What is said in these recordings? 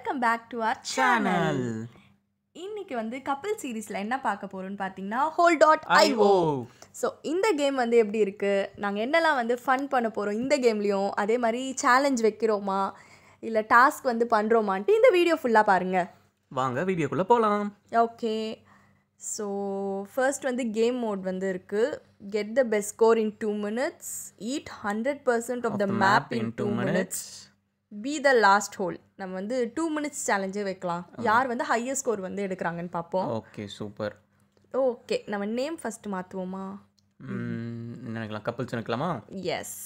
Welcome back to our channel channel இன்னைக்கு வந்து couple சீரீஸில் என்ன பார்க்க போகிறோம்னு பார்த்தீங்கன்னா ஹோல் டாட் ஐஓ ஸோ இந்த கேம் வந்து எப்படி இருக்குது நாங்கள் என்னெல்லாம் வந்து ஃபன் பண்ண போகிறோம் இந்த கேம்லேயும் அதே மாதிரி சேலஞ்ச் வைக்கிறோமா இல்லை டாஸ்க் வந்து பண்ணுறோமான்ட்டு இந்த வீடியோ ஃபுல்லாக பாருங்கள் வாங்க வீடியோக்குள்ள போலாம் ஓகே ஸோ ஃபர்ஸ்ட் வந்து கேம் மோட் வந்து இருக்குது get the best score in two minutes eat hundred percent of the map in two minutes be the last hole நம்ம வந்து டூ மினிட்ஸ் சேலஞ்சே வைக்கலாம் யார் வந்து ஹையர் ஸ்கோர் வந்து எடுக்கிறாங்கன்னு பார்ப்போம் ஓகே சூப்பர் ஓகே நம்ம நேம் ஃபர்ஸ்ட் மாற்றுவோமா நினைக்கலாம் கப்பல்ஸ் நினைக்கலாமா எஸ்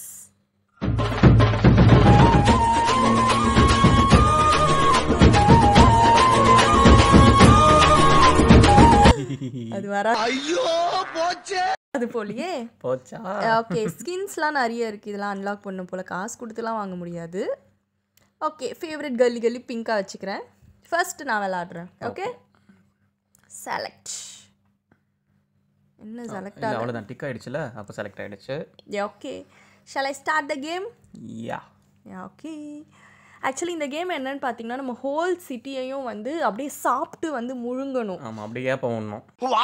அது வர ஐயோ போச்சே அது போலியே போச்சா ஓகே ஸ்கின்ஸ்லாம் நிறைய இருக்குது இதெல்லாம் அன்லாக் பண்ணும் போல் காசு கொடுத்துலாம் வாங்க முடியாது ஓகே ஃபேவரட் கல்லி கல்லி பிங்காக வச்சுக்கிறேன் ஃபர்ஸ்ட் நான் விளாடுறேன் ஓகே செலக்ட் என்ன செலக்ட் இல்லை அவ்வளோதான் டிக் ஆயிடுச்சுல அப்போ செலக்ட் ஆயிடுச்சு okay shall I start the game ya okay actually இந்த கேம் என்னன்னு பார்த்தீங்கன்னா நம்ம ஹோல் சிட்டியையும் வந்து அப்படியே சாப்பிட்டு வந்து முழுங்கணும் ஆமாம் அப்படியே போகணும்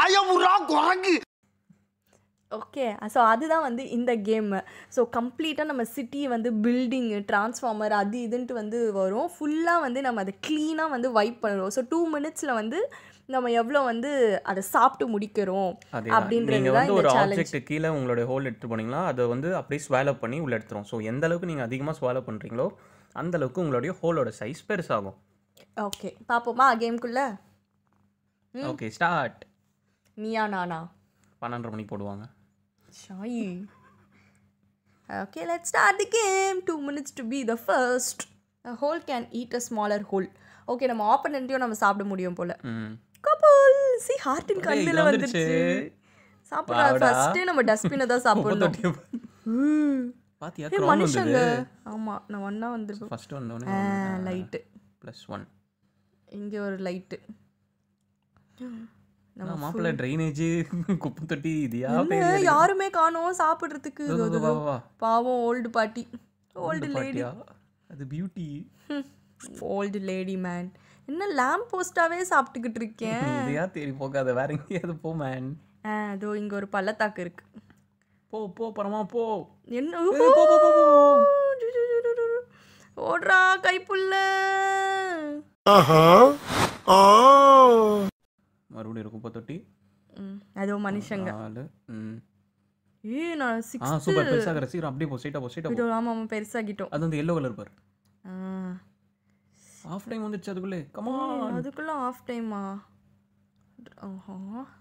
ஓகே ஸோ அதுதான் வந்து இந்த கேமு ஸோ கம்ப்ளீட்டாக நம்ம சிட்டி வந்து பில்டிங்கு டிரான்ஸ்ஃபார்மர் அது இதுன்ட்டு வந்து வரும் ஃபுல்லாக வந்து நம்ம அதை க்ளீனாக வந்து வைப் பண்ணுறோம் ஸோ டூ மினிட்ஸில் வந்து நம்ம எவ்வளோ வந்து அதை சாப்பிட்டு முடிக்கிறோம் அதே அப்படின்றது நீங்கள் தான் வந்து இந்த ஒரு சேலஞ்ச் ஆப்ஜெக்ட் கீழே உங்களுடைய ஹோல் எடுத்து போனீங்களா அதை வந்து அப்படியே ஸ்வாலப் பண்ணி உள்ள எடுத்துரும் ஸோ எந்த அளவுக்கு நீங்கள் அதிகமாக ஸ்வாலப் பண்ணுறீங்களோ அந்த அளவுக்கு உங்களுடைய ஹோலோட சைஸ் பெருசாகும் ஓகே பார்ப்போமா கேம்குள்ளே ஓகே ஸ்டார்ட் நீயா நானா பன்னெண்டரை மணிக்கு போடுவாங்க ஷாயி okay let start the game two minutes to be the first hole can eat a smaller hole okay நம்ம ஆப்பனண்ட்டையும் நம்ம சாப்பிட முடியும் போல ம் கபல் சி ஹார்ட்டின் ஏய், கண்ணில் இது வந்துருச்சு சாப்பிட்றா வாடா. ஃபர்ஸ்டே நம்ம டஸ்ட்பினை தான் சாப்பிடணும் பாத்தியா ஏய் க்ரௌன் மனுஷங்க வந்தது ஆமாம் நான் ஒன்றா வந்துருப்பேன் ஃபர்ஸ்ட் வந்தோடனே லைட்டு ப்ளஸ் ஒன் இங்கே ஒரு லைட்டு நான் மாப்பிள்ள ட்ரைனேஜ் குப்பை தொட்டி இதையா என்ன யாருமே காணோம் சாப்பிட்றதுக்கு வா, வா, வா, வா. பாவம் ஓல்டு பாட்டி ஓல்டு லேடி பாட்டியா அது பியூட்டி ஓல்டு லேடி மேன் என்ன லேம்ப் போஸ்டாவே சாப்பிட்டுக்கிட்டு இருக்கேன் இதையா தேடி போகாத வேற எங்கேயாவது போ மேன் ஆ, அதோ இங்க ஒரு பள்ளத்தாக்கு இருக்கு போ போ பரமா போ என்ன ஏய், போ, போ, போ, போ. ஓடுறா கைப்புள்ள மறுபடியும் ஒரு குப்பை தொட்டி ம், அதோ மனுஷங்க நாலு ம். ஏ நான் ஆ சிக்ஸ் சூப்பர் பெருசாக சீக்கிரம் அப்படியே போ ஸ்ட்ரைட்டா போ ஸ்ட்ரைட்டா போ இதோ ஆமா ஆமா பெருசாகிட்டோம் அது வந்து எல்லோ கலர் பாரு ஆ, ஆஃப் டைம் வந்துருச்சு அதுக்குள்ளே கமா அதுக்குள்ள ஆஃப் டைமா ஓஹோ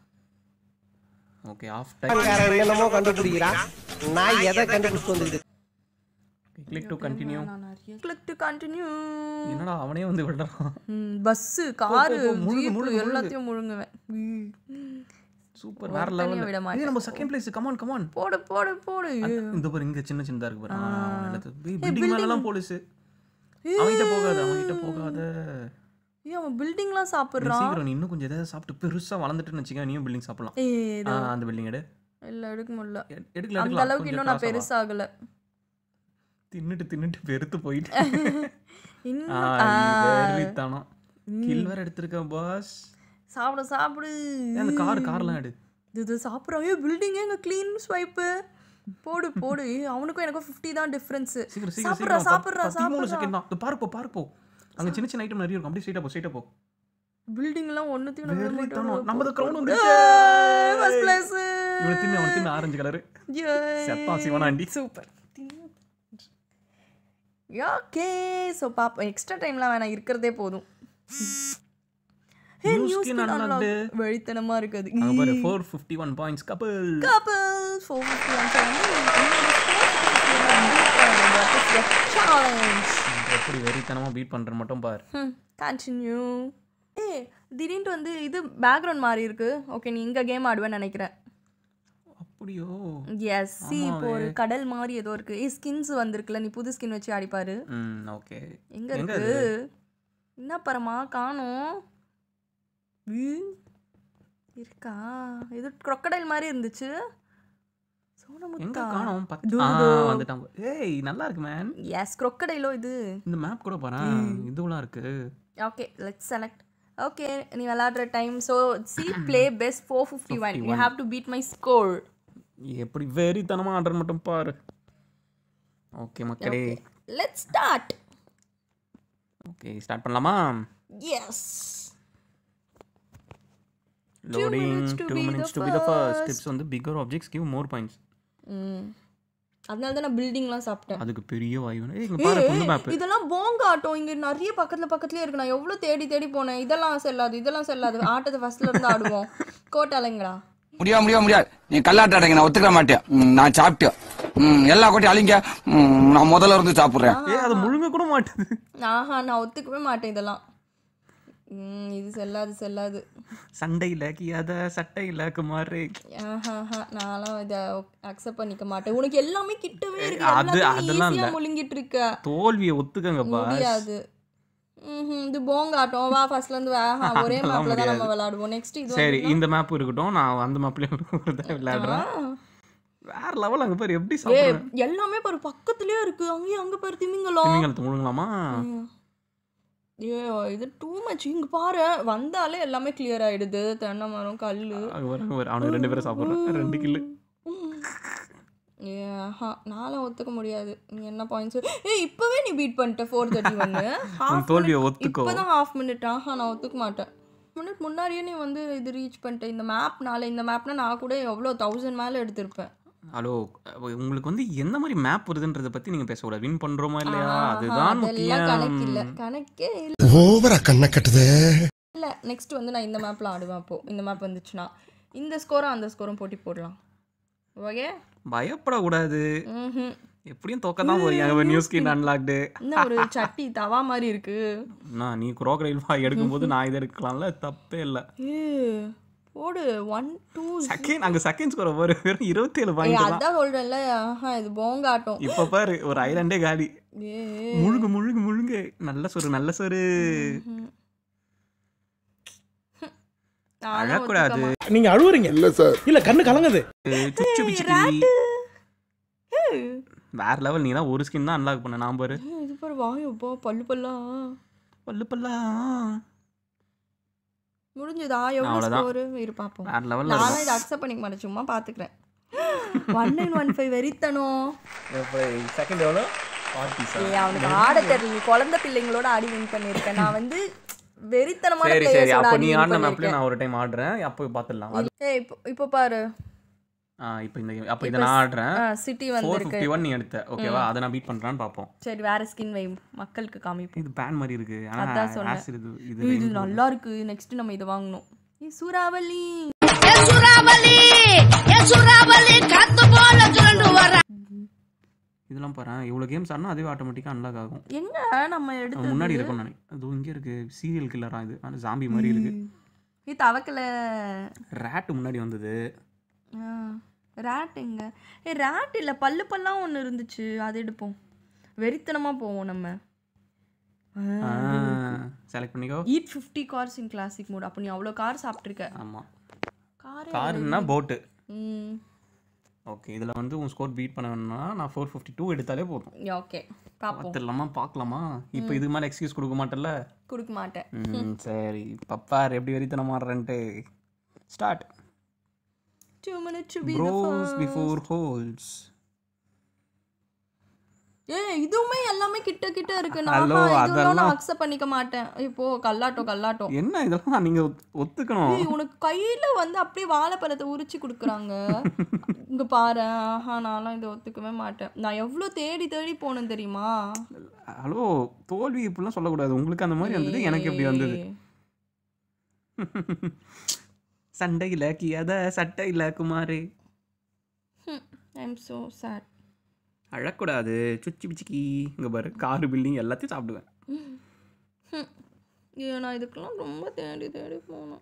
ஓகே ஆஃப் டைம் என்னமோ கண்டுபிடிக்கிறான் நான் எதை கண்டுபிடிச்சு வந்துருக்கு கிளிக் டு கண்டினியூ நான் நிறைய கிளிக் டு கண்டினியூ என்னடா அவனே வந்து விடுறான் பஸ்ஸு காரு போ, முழுங்கு, ஜீப்பு முழுங்கு, எல்லாத்தையும் முழுங்குவேன் ம். சூப்பர் வேற ஒருத்தனையும் லெவல் விட மாட்டேன். இது நம்ம செகண்ட் பிளேஸ் கமான் கமான் போடு போடு போடு இந்த பாரு இங்க சின்ன சின்னதா இருக்கு பாரு பில்டிங் மேலலாம் போலீஸ் அவன்கிட்ட போகாத அவன்கிட்ட போகாத ஏன் அவன் பில்டிங்லாம் நீ சாப்பிட்றான் சீக்கிரம் நீ இன்னும் கொஞ்சம் எதாவது சாப்பிட்டு பெருசா வளர்ந்துட்டுன்னு வச்சுக்க நீயும் பில்டிங் சாப்பிடலாம் ஏ ஆ, அந்த பில்டிங் எடு இல்லை எடுக்க முடியல எடு- எடுக்கல அந்த எடுக்கலாம் அளவுக்கு கொஞ்சம் இன்னும் நான் cross ஆவா. பெருசாகல தின்னுட்டு தின்னுட்டு பெருத்து போயிட்டு இன்னும் வெறித்தனம் கில் வேற எடுத்திருக்கேன் பாஸ் சாப்பிடு சாப்பிடு அந்த கார் கார்லாம் எடு இது இது சாப்பிட்றான் ஏ பில்டிங்கே எங்க க்ளீன் ஸ்வைப்பு போடு போடு ஏய், அவனுக்கும் எனக்கும் ஃபிஃப்டி தான் டிஃப்ரென்ஸு சீக்கிரம் சீக்கிரம் சாப்பிட்றா சீக்கிரம் சாப்பிட்றா பதிமூணு சாப்பிட்றா செகண்ட் தான் பார்க் போ பார்க் போ அங்க சின்ன சின்ன ஐட்டம் நிறைய இருக்கும் அப்படியே ஸ்ட்ரைட்டா போ ஸ்ட்ரைட்டா போ பில்டிங்லாம் ஒன்றுத்தையும் நான் விட வெறித்தனம் மாட்டேன் நம்ம கிரவுண்ட் வந்துச்சு ஃபர்ஸ்ட் பிளேஸ் இவனை தின்னு அவனை தின்னு ஆரஞ்சு கலரு செத்தான் சிவனாண்டி சூப்பர் ஓகே ஸோ பாப்போம் எக்ஸ்ட்ரா டைம்லாம் வேணாம் இருக்கிறதே போதும் New skin unlocked. வழித்தனமா இருக்குது அங்க பாரு ஃபோர் ஃபிஃப்டி ஒன் பாயிண்ட்ஸ் கப்பல் கப்பல் ஃபோர் ஃபிஃப்டி ஒன் சேலஞ்ச் எப்படி வெறித்தனமா பீட் பண்ற மட்டும் பார் கண்டினியூ ஏ திடீர்னு வந்து இது பேக்ரவுண்ட் மாறி இருக்கு ஓகே நீ இங்க கேம் ஆடுவேன்னு நினைக்கிறேன் அப்படியோ எஸ் சி இப்போ ஒரு கடல் மாதிரி ஏதோ இருக்கு ஏ ஸ்கின்ஸ் வந்திருக்குல்ல நீ புது ஸ்கின் வச்சு ஆடிப்பாரு ம் ஓகே எங்க இருக்கு என்ன பரமா காணோம் ம். இருக்கா இது crocodile மாதிரி இருந்துச்சு சோனமுத்தா எங்க காணோம் பத்து தூ, ஆ, தூ. வந்துட்டான் ஏய் நல்லா இருக்கு மேன் எஸ் crocodile இது இந்த மேப் கூட பாரு இதுவெல்லாம் இருக்கு ஓகே லெட்ஸ் செலக்ட் ஓகே நீ விளையாடுற time so see play best four fifty one you have to beat my score எப்படி வெறித்தனமா ஆர்டர் மட்டும் பாரு ஓகே மக்களே லெட்ஸ் ஸ்டார்ட் ஓகே ஸ்டார்ட் பண்ணலாமா yes loading minutes to two be the minutes to be the first first. Tips வந்து bigger objects give more points ம் அதனால தான் நான் பில்டிங்லாம் சாப்பிட்டேன் அதுக்கு பெரிய வாயு வேணும். ஏய் இங்க பாரு புது மேப் இதெல்லாம் போங்க ஆட்டம் இங்க நிறைய பக்கத்துல பக்கத்துலயே இருக்கு நான் எவ்வளவு தேடி தேடி போனேன் இதெல்லாம் செல்லாது இதெல்லாம் செல்லாது ஆட்டத்தை ஃபர்ஸ்ட்ல இருந்து ஆடுவோம் கோட்டாலைங்களா முடியாது முடியாது முடியாது நீ கல்லாட்ட அடைங்க நான் ஒத்துக்க மாட்டேன் ம், நான் சாப்பிட்டேன் ம், எல்லா கொட்டி அழிங்க ம், நான் முதல்ல இருந்து சாப்பிடுறேன் ஏய் அது முழுங்க கூட மாட்டுது ஆஹா நான் ஒத்துக்கவே மாட்டேன் இதெல்லாம் ம், இது செல்லாது செல்லாது சண்டையில கியாத சட்டையில குமாரு ஆஹாஹா, நான்லாம் இதை அக்செப்ட் பண்ணிக்க மாட்டேன் உனக்கு எல்லாமே கிட்டவே இருக்கு அது- எல்லாத்தையும் அதெல்லாம் ஈஸியா இல்ல. முழுங்கிட்டு இருக்க தோல்வியை ஒத்துக்கங்கப்பா முடியாது ம்ஹும், இது போங்காட்டம் வா ஃபர்ஸ்ட்ல இருந்து ஆஹா, ஒரே அதெல்லாம் மேப்ல தான் நம்ம முடியாது. விளையாடுவோம் நெக்ஸ்ட் இது சரி இந்த மேப் இருக்கட்டும் நான் அந்த மேப்லயே ஒரு தான் விளையாடுறேன் வேற லெவல் அங்க பாரு எப்படி ஏ சாப்பிடுறேன் எல்லாமே பாரு பக்கத்துலயே இருக்கு அங்கேயும் அங்க பாரு திமிங்கலம் திமிங்கலத்தை முழுங்கலாமா ஏ இது டூ மச் இங்க பாரு வந்தாலே எல்லாமே கிளியர் ஆயிடுது தென்னை மரம் கல்லு அங்க பாரு, அங்க பாரு. அவனுக்கு ரெண்டு பேரும் சாப்பிடுறேன் ரெண்டு கில்லு ஏ ஆஹா நானும் ஒத்துக்க முடியாது நீ என்ன பாயிண்ட்ஸ் ஏய் இப்பவே நீ பீட் பண்ணிட்ட ஃபோர் தேர்ட்டி ஒன்று உன் தோல்வியை ஒத்துக்கோ இப்போதான் ஹாஃப் மினிட் ஆஹா நான் ஒத்துக்க மாட்டேன் மினிட் முன்னாடியே நீ வந்து இது ரீச் பண்ணிட்ட இந்த மேப்னால இந்த மேப்னா நான் கூட எவ்வளோ தௌசண்ட் மேலே எடுத்திருப்பேன் ஹலோ உங்களுக்கு வந்து எந்த மாதிரி மேப் வருதுன்றத பத்தி நீங்க பேசக்கூடாது வின் பண்றோமா இல்லையா ஆஹா, அதுதான் அதெல்லாம் கணக்கு இல்ல முக்கியம் கணக்கே இல்ல ஓவரா கண்ண கட்டுதே இல்ல நெக்ஸ்ட் வந்து நான் இந்த மேப்ல ஆடுவேன் அப்போ இந்த மேப் வந்துச்சுன்னா இந்த ஸ்கோரும் அந்த ஸ்கோரும் போட்டி போடலாம் ஓகே பயப்படக்கூடாது ம் எப்படியும் தோக்க தான் போறீங்க நியூ ஸ்கின் அன்லாக்டு இன்னும் ஒரு சட்டி தவா மாதிரி இருக்கு நான் நீ குரோக்கடைல் வாய் எடுக்கும்போது நான் இதை எடுக்கலாம்ல தப்பே இல்லை ஏ போடு ஒன் டூ செகண்ட் அங்க செகண்ட் ஸ்கோர் ஒரு வெறும் இருபத்தேழு ஏய் பாயிண்ட் தான் அதான் சொல்றேன்ல ஆஹா இது போங்காட்டம் இப்ப பாரு ஒரு ஐலாண்டே காலி ஏ முழுகு முழுகு முழுங்கு நல்ல சொரு நல்ல சொரு நானும் அழக்கூடாது. ஒத்துக்க மாட்டேன். நீங்க அழுவுறீங்க இல்ல சார் இல்ல கண்ணு கலங்குது சுச்சு பிச்சுக்கி ஏய், வேற லெவல் நீ தான் ஒரு ஸ்கின் தான் அன்லாக் பண்ண நான் பாரு ஏய், இது பாரு வாயப்பா பல்லு பல்லா பல்லு பல்லா முடிஞ்சதா எவ்வளவு அவ்வளவுதான். ஸ்கோர் இரு பாப்போம் வேற லெவல்ல நானும் இதை அக்செப்ட் பண்ணிக்க மாட்டேன் சும்மா பாத்துக்கிறேன் ஒன் நைன் ஒன் ஃபைவ் வெறித்தனம் செகண்ட் எவ்வளோ ஃபார்ட்டி ஏய் அவனுக்கு ஆட தெரியல நீ குழந்தை பிள்ளைங்களோட ஆடி வின் பண்ணிருக்கேன் நான் வந்து வெறித்தனமான சரி சரி பிளேயர்ஸோட அப்போ ஆடி நீ win ஆடின மேப்ல பண்ணிருக்கேன் நான் ஒரு டைம் ஆடுறேன் அப்போ பார்த்துடலாம் அது ஏய் இப்போ இப்போ பாரு ஆ இப்போ இந்த அப்போ இதை நான் ஆடுறேன் சிட்டி ஃபோர் வந்திருக்கு ஃபிஃப்டி ஒன் நீ எடுத்த ஓகேவா அதை நான் பீட் பண்றான்னு பார்ப்போம் சரி வேற ஸ்கின் வை மக்களுக்கு காமிப்போம் இது பேன் மாதிரி இருக்கு ஆனா அதான் சொன்னேன். acid இது இது ஏய், இது rainbow. நல்லா இருக்கு நெக்ஸ்ட் நம்ம இதை வாங்கணும் ஏய் சூறாவளி சூறாவளி என் சூறாவளி காத்து போல சுரண்டு வர இதெல்லாம் பாரு இவ்வளோ கேம்ஸ் ஆடினா அதுவே ஆட்டோமேட்டிக்காக அன்லாக் ஆகும் எங்க நம்ம அது எடுத்து முன்னாடி இருக்கும் நான் அது இங்கே இருக்கு சீரியல் கில்லரா இது ஆனால் ஜாம்பி மாதிரி இருக்கு இது தவக்கல ரேட் முன்னாடி வந்தது ரேட் எங்க ஏ ரேட் இல்ல பல்லு பல்லாம் ஒண்ணு இருந்துச்சு அது எடுப்போம் வெறித்தனமா போவோம் நம்ம செலக்ட் பண்ணிக்கோ eat fifty cars in classic mode அப்போ நீ அவ்வளோ கார் சாப்பிட்ருக்க ஆமாம் கார் காருன்னா போட்டு ம் ஓகே இதில் வந்து உன் ஸ்கோர் பீட் பண்ண வேணும்னா நான் ஃபோர் ஃபிஃப்டி டூ எடுத்தாலே போதும் ஓகே பார்ப்போம் பார்த்துடலாமா பார்க்கலாமா இப்போ இது மேலே எக்ஸ்கியூஸ் கொடுக்க மாட்டேல்ல கொடுக்க மாட்டேன் ம் சரி பப்பார் எப்படி வெறித்தனம் ஆடுறேன்ட்டு start two minute to be bros before holes ஏ இதுவுமே எல்லாமே கிட்ட கிட்ட இருக்கு நான் Hello, இதெல்லாம் நான் அதெல்லாம் அக்செப்ட் பண்ணிக்க மாட்டேன் இப்போ கல்லாட்டம் கல்லாட்டம் என்ன இதெல்லாம் நீங்கள் ஒத்துக்கணும் ஏய், உனக்கு கையில வந்து அப்படியே வாழைப்பழத்தை உரிச்சு கொடுக்குறாங்க இங்க பாரு ஆஹா நான்லாம் இதை ஒத்துக்கவே மாட்டேன் நான் எவ்வளோ தேடி தேடி போனேன் தெரியுமா ஹலோ தோல்வி இப்படிலாம் சொல்லக்கூடாது உங்களுக்கு அந்த மாதிரி வந்தது எனக்கு எப்படி வந்தது சண்டையில் கியாத சட்டையில் குமாரு ஐ எம் ஸோ சேட் அழக்கூடாது சுச்சி பிச்சிக்கி இங்கே பாரு காரு பில்டிங் எல்லாத்தையும் சாப்பிடுவேன் ஐயோ நான் இதுக்கெல்லாம் ரொம்ப தேடி தேடி போனேன்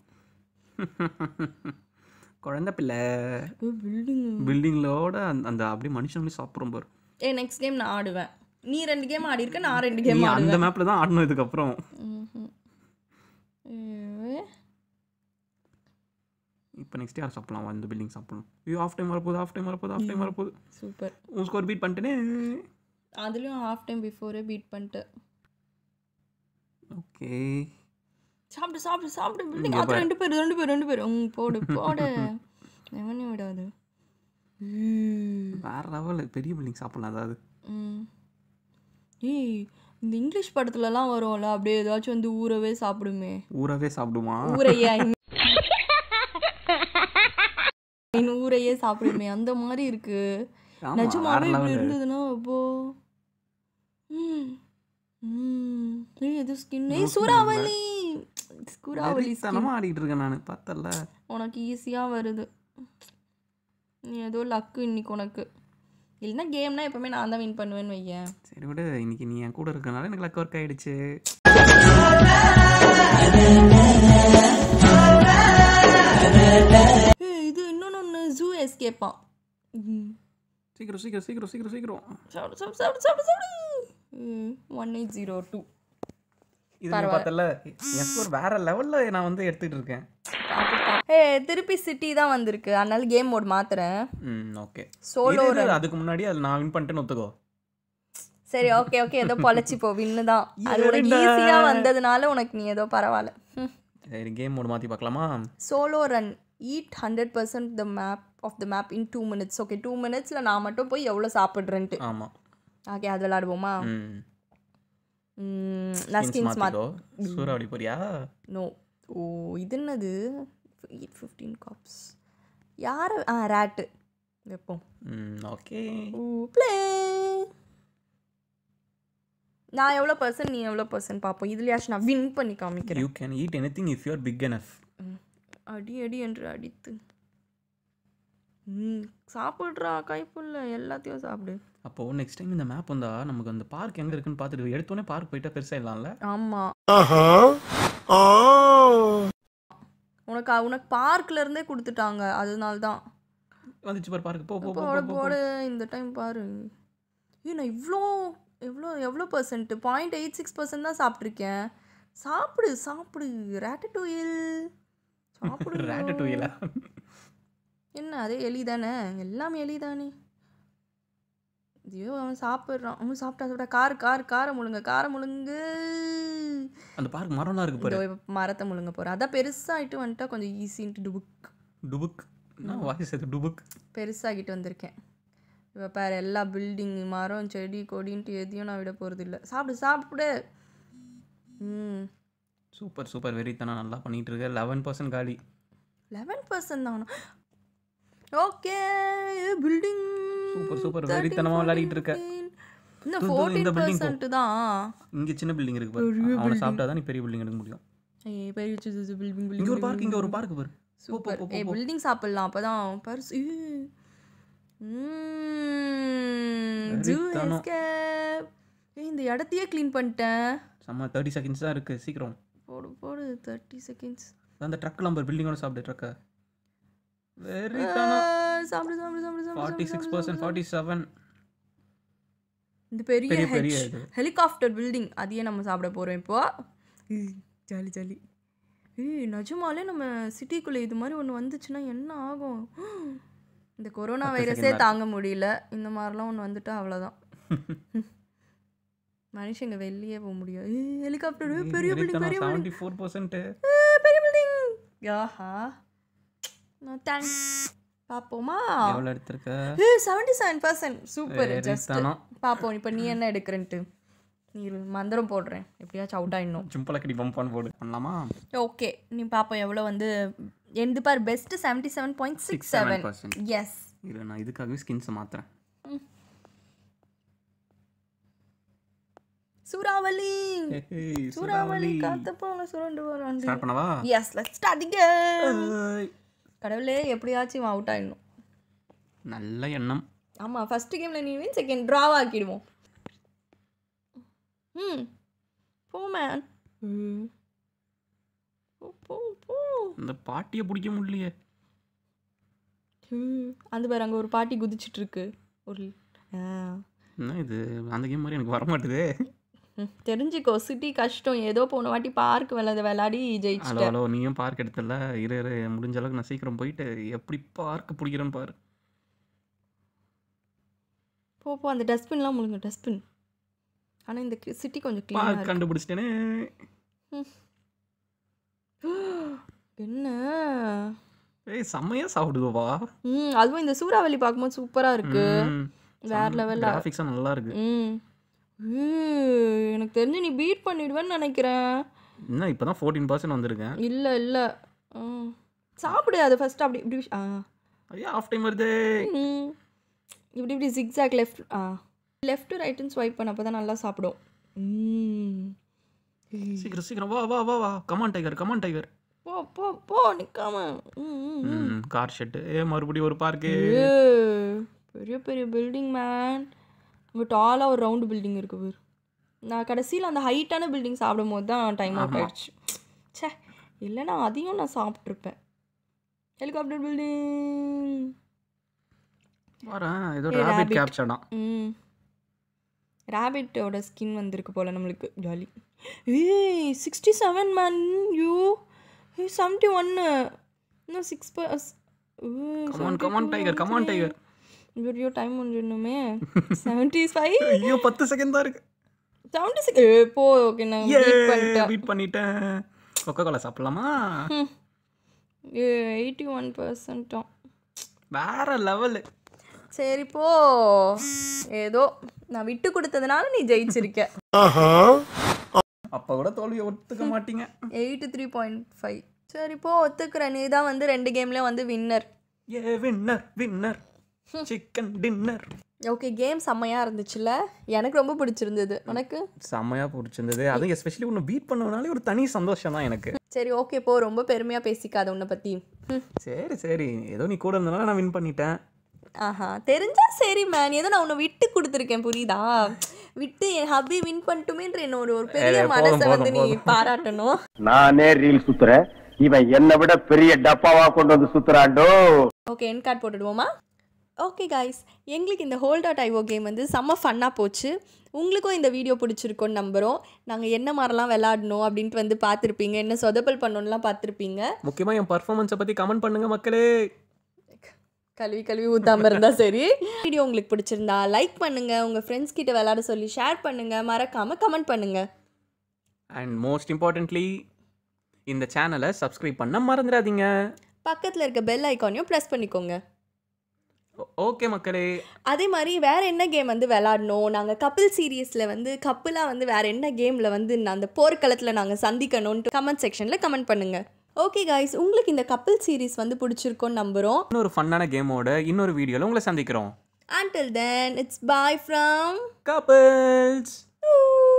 குழந்தை பிள்ளை பில்டிங் பில்டிங்களோட அந்த அந்த அப்படியே மனுஷங்களே சாப்பிட்றோம் பாரு ஏ நெக்ஸ்ட் கேம் நான் ஆடுவேன் நீ ரெண்டு கேம் ஆடி இருக்க நான் ரெண்டு கேம் நீ அந்த ஆடுவேன் மேப்பில் தான் ஆடணும் இதுக்கப்புறம் ம்ஹும். ஐயோ. இப்போ நெக்ஸ்ட் யார் சாப்பிடலாம் அந்த பில்டிங் சாப்பிடணும் ஐயோ ஆஃப் டைம் வரப்போகுது ஆஃப் டைம் வரப்போகுது ஆஃப் டைம் வரப்போகுது சூப்பர் உன் ஸ்கோர் பீட் பண்ணிட்டேனே அதுலேயும் ஹாஃப் டைம் பிஃபோரே பீட் பண்ணிட்டு ஓகே சாப்பிடு சாப்பிடு சாப்பிடு பில்டிங் இங்க அது பாரு. ரெண்டு பேர் ரெண்டு பேர் ரெண்டு பேர் ம் போடு போடு எவனையும் விடாது ம். வேற லெவல் பெரிய பில்டிங் சாப்பிடலாம் அதாவது ம் ஏய் இந்த இங்கிலீஷ் படத்துலலாம் வரும்ல அப்படியே ஏதாச்சும் வந்து ஊறவே சாப்பிடுமே ஊறவே சாப்பிடுமா ஊரையே I mean- I mean ஊரையே சாப்பிடுமே அந்த மாதிரி இருக்கு ஆமா, நிஜமாவே வேற இப்படி level. இருந்ததுன்னா அப்போ ம் ம் ஏய் இது ஸ்கின் ஏய் Most சூறாவளி சூறாவளி skin. வெறித்தனமா ஆடிட்டு இருக்கேன் நான் பார்த்தல உனக்கு ஈஸியாக வருது நீ ஏதோ லக்கு இன்னைக்கு உனக்கு இல்லைன்னா கேம்னா எப்பவுமே நான் தான் வின் பண்ணுவேன்னு வையேன் சரி விடு இன்னைக்கு நீ என் கூட இருக்கனால எனக்கு லக் ஒர்க் ஆயிடுச்சு ஏய் இது இன்னொன்று ஒன்று ஜூ எஸ்கேப்பான் சீக்கிரம் சீக்கிரம் சீக்கிரம் சீக்கிரம் சீக்கிரம் சாப்பிடு சாப்பிடு சாப்பிடு சாப்பிடு சாப்பிடு ஒன் எயிட் ஜீரோ டூ இது நீ பார்த்தல என் ஸ்கோர் வேற லெவல்ல நான் வந்து எடுத்துட்டு இருக்கேன் ஏ திருப்பி சிட்டி தான் வந்திருக்கு அதனால கேம் மோட் மாத்துறேன் ம் ஓகே Solo அதுக்கு முன்னாடி அது நான் வின் பண்ணிட்டேன்னு ஒத்துக்கோ சரி ஓகே ஓகே ஏதோ பொழைச்சி போ வின்னு தான் அது உனக்கு ஏன்டா? ஈஸியாக வந்ததுனால உனக்கு நீ ஏதோ பரவாயில்ல சரி கேம் மோட் மாத்தி பார்க்கலாமா solo run eat hundred percent the map of the map in two minutes okay two மினிட்ஸில் நான் மட்டும் போய் எவ்வளோ சாப்பிட்றேன்ட்டு ஆமா ஓகே அது விளாடுவோமா ம் ம், நான் ஸ்கின்ஸ் மாத் மாத்திக்கோ சூறாவளி போறியா நோ ஓ இது என்னது ஈட் ஃபிஃப்டீன் காப்ஸ் யார் ஆ ரேட்டு வைப்போம் ம் ஓகே ஓ ப்ளே நான் எவ்வளோ பர்சன்ட் நீ எவ்வளோ பர்சன்ட் பார்ப்போம் இதுலையாச்சும் நான் வின் பண்ணி காமிக்கிறேன் you can eat anything if you are big enough அடி அடி என்று அடித்து ம் சாப்பிட்றா கைப்புள்ள எல்லாத்தையும் சாப்பிடு அப்போ நெக்ஸ்ட் டைம் இந்த மேப் வந்தா நமக்கு அந்த பார்க் எங்க இருக்குன்னு பார்த்துட்டு எடுத்தோடனே பார்க் போயிட்டா பெருசாயிடலாம்ல ஆமாம் உனக்கு உனக்கு பார்க்ல இருந்தே கொடுத்துட்டாங்க அதனால தான் வந்துச்சு பாரு பார்க் போ போ போ, போட போ, போ போடு இந்த டைம் பாரு ஏய் நான் இவ்வளோ எவ்வளோ எவ்வளோ percent point eight six percent தான் சாப்பிட்ருக்கேன் சாப்பிடு சாப்பிடு ரேட்டட்டூயில் சாப்பிடு ராட்டட்டூயிலா என்ன அதே எலி தானே எல்லாம் எலி தானே ஐயோ அவன் சாப்பிட்றான் அவன் சாப்பிட்டா சாப்பிட்டா கார் கார் காரை முழுங்க காரை முழுங்கு அந்த பார்க் மரம்லாம் இருக்கு இதோ பாரு இப்ப மரத்தை முழுங்க போகிறேன் அதான் பெருசாகிட்டு வந்துட்டா கொஞ்சம் ஈஸின்ட்டு டுபுக் டுபுக் என்ன வாய்ஸ் அது டுபுக் பெருசாகிட்டு வந்திருக்கேன் இப்போ பாரு எல்லா பில்டிங் மரம் செடி கொடின்ட்டு எதையும் நான் விட போகிறது இல்லை சாப்பிடு சாப்பிடு ம் சூப்பர் சூப்பர் வெறித்தனம் நல்லா பண்ணிட்டு இருக்க லெவன் பர்சன்ட் காலி லெவன் பர்சன்ட் தானா ஓகே பில்டிங் Super, super. வெறித்தனமா விளையாடிட்டு இருக்க. இந்த தூ, தூ, ஃபோர்டீன் இந்த building போ. பர்சன்ட் தான் இங்க சின்ன பில்டிங் இருக்கு பாரு அவனை சாப்பிட்டா தான் நீ பெரிய பில்டிங் எடுக்க முடியும் ஏய் பெரிய பில்டிங் இங்க ஒரு பார்க் இங்க ஒரு பார்க் பாரு போ, போ, சூப்பர் போ, போ, ஏய் போ. பில்டிங் சாப்பிடலாம் அப்பதான் பர்ஸ் ஜூ வெறித்தனம். எஸ்கேப் ஏய் இந்த இடத்தையே க்ளீன் பண்ணிட்டேன் செம்ம தேர்ட்டி செகண்ட்ஸ் தான் இருக்கு சீக்கிரம் போடு போடு தேர்ட்டி செகண்ட்ஸ் அந்த ட்ரக்லாம் பாரு பில்டிங்கோட சாப்பிடு ட்ரக்கை வெறித்தனம் சாப்பிடு சாப்பிடு சாப்பிடு சாப்பிடு forty six percent forty seven இந்த பெரிய பெரிய, பெரிய ஹெச் இது. ஹெலிகாப்டர் பில்டிங் அதையே நம்ம சாப்பிட போகிறோம் இப்போ ஜாலி ஜாலி ஏய் நிஜமாலே நம்ம சிட்டிக்குள்ளே இது மாதிரி ஒன்று வந்துச்சுன்னா என்ன ஆகும் இந்த கொரோனா பத்து வைரஸே second தான் தாங்க முடியல இந்த மாதிரிலாம் ஒன்று வந்துட்டா அவ்வளோதான் மனுஷங்க வெளியே போக முடியும் ஏய் ஹெலிகாப்டர் பெரிய பில்டிங் பெரிய பில்டிங் செவன்ட்டி ஃபோர் பர்சன்ட் பெரிய பில்டிங் யாஹா தேங்க்ஸ் பார்ப்போமா எவ்வளோ எடுத்திருக்க seventy seven percent super just வெறித்தனம். பார்ப்போம் இப்போ நீ என்ன எடுக்கிறன்ட்டு நீ இரு, மந்திரம் போடுறேன் எப்படியாச்சும் அவுட் ஆயிடணும் சிம்பலக்கடி பம்பான்னு போடு பண்ணலாமா ஓகே நீ பார்ப்போம் எவ்வளோ வந்து எந்த பார் best seventy seven point six seven 67%. Yes இரு நான் இதுக்காகவே ஸ்கின்ஸை மாத்துறேன் சூறாவளி ஏய், சூறாவளி காத்து போல சுரண்டு வராண்டு ஸ்டார்ட் பண்ணவா எஸ் லெட்ஸ் ஸ்டார்ட் ஏய். கடவுளே எப்படியாச்சும் அவுட் ஆயிடணும் நல்ல எண்ணம் ஆமாம் ஃபர்ஸ்ட் கேமில் நீ வின் செகண்ட் ட்ராவ் ஆக்கிடுவோம் ம் போ மேன் போ போ போ இந்த பாட்டியை பிடிக்க முடியலையே ம், அந்த பாரு அங்கே ஒரு பாட்டி குதிச்சிட்டு இருக்கு ஒரு ஆ என்ன இது அந்த கேம் மாதிரி எனக்கு வர மாட்டுதே ம், தெரிஞ்சுக்கோ சிட்டி கஷ்டம் ஏதோ போன வாட்டி பார்க் விளாட விளையாடி ஹலோ ஜெயிச்சிட்டேன் ஹலோ நீயும் பார்க் எடுத்தல இரு இரு முடிஞ்ச அளவுக்கு நான் சீக்கிரம் போயிட்டு எப்படி பார்க் பிடிக்கிறேன்னு பாரு போ போ அந்த டஸ்ட்பின்லாம் முழுங்க டஸ்ட்பின் ஆனால் இந்த சிட்டி கொஞ்சம் க்ளீனாக பார்க் கண்டுபிடிச்சிட்டேனே என்ன ஏய் செம்மையா சாப்பிடுவா ம் அதுவும் இந்த சூறாவளி பார்க்கும்போது சூப்பராக இருக்கு வேற லெவலில் கிராஃபிக்ஸாக நல்லா இருக்கு ம் ஏய், எனக்கு தெரிஞ்சு நீ பீட் பண்ணிடுவேன்னு நினைக்கிறேன் இன்னும் இப்போ தான் ஃபோர்டீன் பர்சன்ட் வந்திருக்கேன் இல்லை இல்லை ம் சாப்பிடு அதை ஃபஸ்ட்டு அப்படி இப்படி ஆ ஐயா ஆஃப் டைம் வருது ம். இப்படி இப்படி ஜிக்ஸாக் லெஃப்ட் ஆ லெஃப்ட் டு ரைட்டுன்னு ஸ்வைப் பண்ண அப்போ தான் நல்லா சாப்பிடும் ம் சீக்கிரம் சீக்கிரம் வா வா வா வா கமான் டைகர் கமான் டைகர் போ போ போ நிற்காம ம் ம் ம் கார் ஷெட்டு ஏ மறுபடியும் ஒரு பார்க்கு ஏய், பெரிய பெரிய பில்டிங் மேன் இங்கே டாலாக ஒரு ரவுண்டு பில்டிங் இருக்கு பேர் நான் கடைசியில் அந்த ஹைட்டான பில்டிங் சாப்பிடும் போது தான் டைம் அவுட் ஆயிடுச்சு ச்சே இல்லைன்னா அதையும் நான் சாப்பிட்ருப்பேன் ஹெலிகாப்டர் பில்டிங் வரேன் ஏதோ ஏய், ராபிட் rabbit. கேப்சர்டா ம் ரேபிட்டோட ஸ்கின் வந்திருக்கு போல் நம்மளுக்கு ஜாலி ஏய் சிக்ஸ்டி செவன் மேன் யூ ஏய் செவன்ட்டி ஒன்று இன்னும் six percent come on come on tiger come on tiger ஐயோ டைம் முடிஞ்சிடணுமே செவன்ட்டி ஃபைவ் ஐயோ பத்து செகண்ட் தான் இருக்கு செவன்ட்டி சிக்ஸ் போ ஓகே நான் ஏ beat பண்ணிட்டேன் பீட் பண்ணிட்டேன் கொக்கோ கோலா சாப்பிடலாமா எயிட்டி ஒன் பர்சன்ட்டும் வேற லெவலு சரி போ ஏதோ நான் விட்டு கொடுத்ததுனால நீ ஜெயிச்சிருக்க அப்போ கூட தோல்வியை ஒத்துக்க மாட்டீங்க எயிட்டி த்ரீ பாயிண்ட் ஃபைவ் சரி போ ஒத்துக்கிறேன் நீ தான் வந்து ரெண்டு கேம்லேயும் வந்து winner a winner winner chicken dinner okay game செம்மையாக இருந்துச்சுல்ல எனக்கு ரொம்ப பிடிச்சிருந்தது உனக்கு செம்மையாக பிடிச்சிருந்தது அதுவும் எஸ்பெஷலி ஒன்று பீட் பண்ணனாலே ஒரு தனி சந்தோஷம் தான் எனக்கு சரி ஓகே போ ரொம்ப பெருமையாக பேசிக்காத உன்னை பற்றி ம் சரி சரி ஏதோ நீ கூட இருந்தனால நான் வின் பண்ணிட்டேன் ஆஹா தெரிஞ்சா சரி மேன் ஏதோ நான் உன்னை விட்டு கொடுத்துருக்கேன் புரியுதா விட்டு என் ஹப்பி வின் பண்ணிட்டுமேன்ற என்னோட ஒரு பெரிய ஏய், போதும், மனசை வந்து போதும், நீ போதும். பாராட்டணும் நானே ரீல் சுத்துறேன் இவன் என்னை விட பெரிய டப்பாவா கொண்டு வந்து சுத்துறாண்டோ ஓகே என் கார்டு போட்டுடுவோமா ஓகே காய்ஸ் எங்களுக்கு இந்த ஹோல்ட் அவுட் ஐஓ கேம் வந்து செம்ம ஃபன்னாக போச்சு உங்களுக்கும் இந்த வீடியோ பிடிச்சிருக்கோன்னு நம்புகிறோம் நாங்கள் என்ன மாதிரிலாம் விளாடணும் அப்படின்ட்டு வந்து பார்த்துருப்பீங்க என்ன சொதப்பல் பண்ணணும்லாம் பார்த்துருப்பீங்க முக்கியமாக என் பர்ஃபார்மன்ஸை பற்றி கமெண்ட் பண்ணுங்க மக்களே கழுவி கழுவி ஊத்தாம இருந்தா சரி வீடியோ உங்களுக்கு பிடிச்சிருந்தா லைக் பண்ணுங்க உங்க ஃப்ரெண்ட்ஸ் கிட்ட விளையாட சொல்லி ஷேர் பண்ணுங்க மறக்காம கமெண்ட் பண்ணுங்க அண்ட் மோஸ்ட் இம்பார்ட்டன்ட்லி இந்த சேனலை சப்ஸ்கிரைப் பண்ண மறந்துடாதீங்க பக்கத்துல இருக்க பெல் ஐக்கானையும் ப்ரெஸ் பண்ணிக்கோங்க ஓகே மக்களே அதே மாதிரி வேற என்ன கேம் வந்து விளாடணும் நாங்கள் கப்பிள் சீரியஸில் வந்து கப்பிளாக வந்து வேற என்ன கேமில் வந்து நான் அந்த போர்க்களத்தில் நாங்கள் சந்திக்கணும்னு கமெண்ட் செக்ஷனில் கமெண்ட் பண்ணுங்க ஓகே காய்ஸ் உங்களுக்கு இந்த கப்பிள் சீரிஸ் வந்து பிடிச்சிருக்கோன்னு நம்புகிறோம் இன்னொரு ஃபன்னான கேமோட இன்னொரு வீடியோவில் உங்களை சந்திக்கிறோம் until then it's bye from couples Ooh.